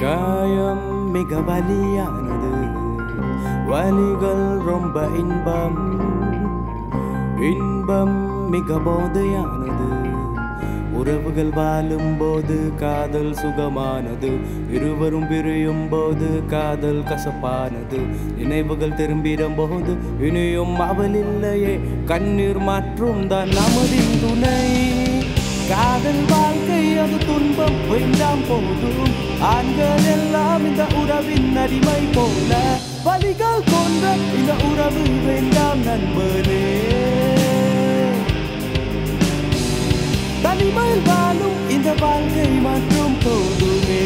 காயம் மிக வலியானது வலிகள் ரொம்ப இன்பம் இன்பம் மிக போதையானது உறவுகள் வாழும் போது காதல் சுகமானது இருவரும் பிரியும் போது காதல் கசப்பானது நினைவுகள் திரும்பிடும் போது இனியும் அவள் இல்லையே கண்ணீர் மற்றும் தான் நமதின் துணை காதல் வாழ்க்கை அது துன்பம் வேண்டாம் போதும் ஆண்கள் எல்லாம் இந்த உறவின் அடிமை போல வலிகள் கொண்ட இந்த உறவு வேண்டாம் நண்பனே தனிமையில் வாழும் இந்த வாழ்க்கை மற்றும் போதுமே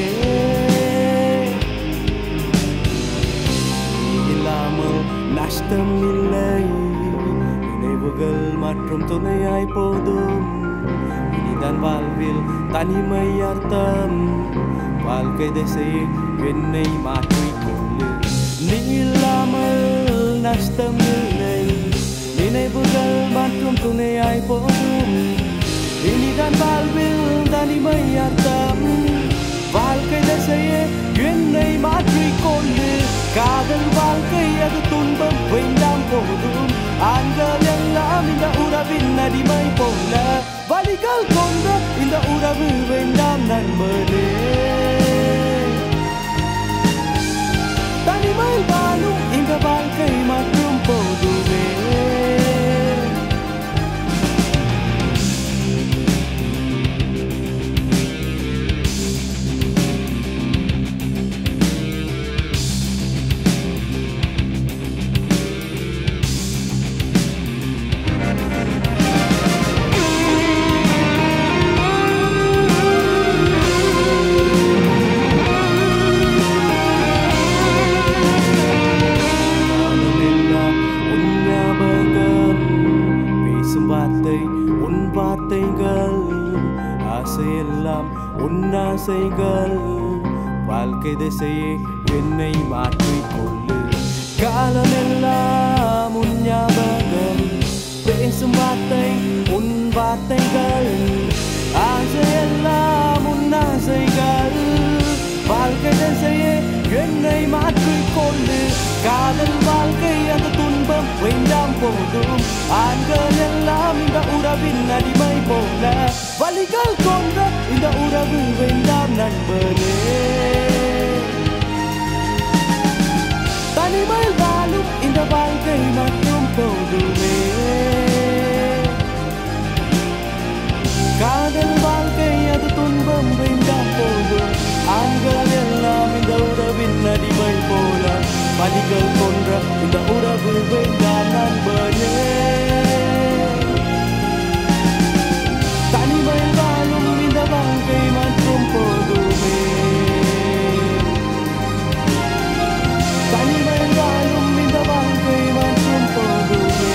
இல்லாமல் நஷ்டம் இல்லை நினைவுகள் மற்றும் துணையாய் போதும் இனிதான் வாழ்வில் தனிமை அர்த்தம் வாழ்க்கை திசையை என்னை மாற்றிக்கொள்ளு நீ இல்லாமல் நஷ்டம் இல்லை நினைவுகள் மற்றும் துணையாய் போதும் இனிதான் வாழ்வில் தனிமை அர்த்தம் வாழ்க்கை திசையே என்னை மாற்றிக்கொண்டு காதல் வாழ்க்கை அது துன்பம் வேண்டாம் போதும் ஆண்கள் எல்லாம் இந்த உறவின் அடிமை போல வலிகள் கொண்ட இந்த உறவு வேண்டாம் நண்பனே தனிமையில் வாழும் இந்த வாழ்க்கை மற்றும் போதுமே நானுமெல்லாம் உன் ஞாபகம் பேசும் வார்த்தை உன் வார்த்தைகள் ஆசையெல்லாம் உன் ஆசைகள் வாழ்க்கை திசையே என்னை மாற்றிக்கொள்ளு காலமெல்லாம் உன் ஞாபகம் பேசும் வார்த்தை உன் வார்த்தைகள் ஆசையெல்லாம் உன் ஆசைகள் வாழ்க்கை திசையே என்னை மாற்றிக்கொண்டு காதல் வாழ்க்கை அந்த துன்பம் வேண்டாம் போதும் ஆண்கள் எல்லாம் இந்த உறவின் அடிமை போல வலிகள் கொண்ட இந்த உறவு வேண்டாம் நண்பனே தனிமையில் வாழும் இந்த வாழ்க்கை மற்றும் போதுமே காதல் வாழ்க்கை அது துன்பம் வேண்டாம் போதும் ஆண்கள் எல்லாம் இந்த உறவின் அடிமை போல வலிகள் கொன்ற இந்த உறவு வேண்டாம் நண்பனே தனிமையில் வாழும் இந்த வாழ்க்கை மற்றும் போதுமே தனிமையில் வாழும் இந்த வாழ்க்கை மற்றும் போதுமே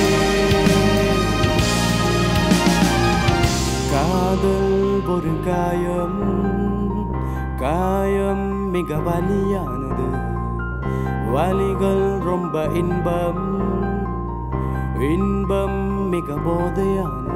காதல் ஒரு காயம் காயம் மிக வலியானது வலிகள் ரொம்ப இன்பம் இன்பம் மிக போதையானது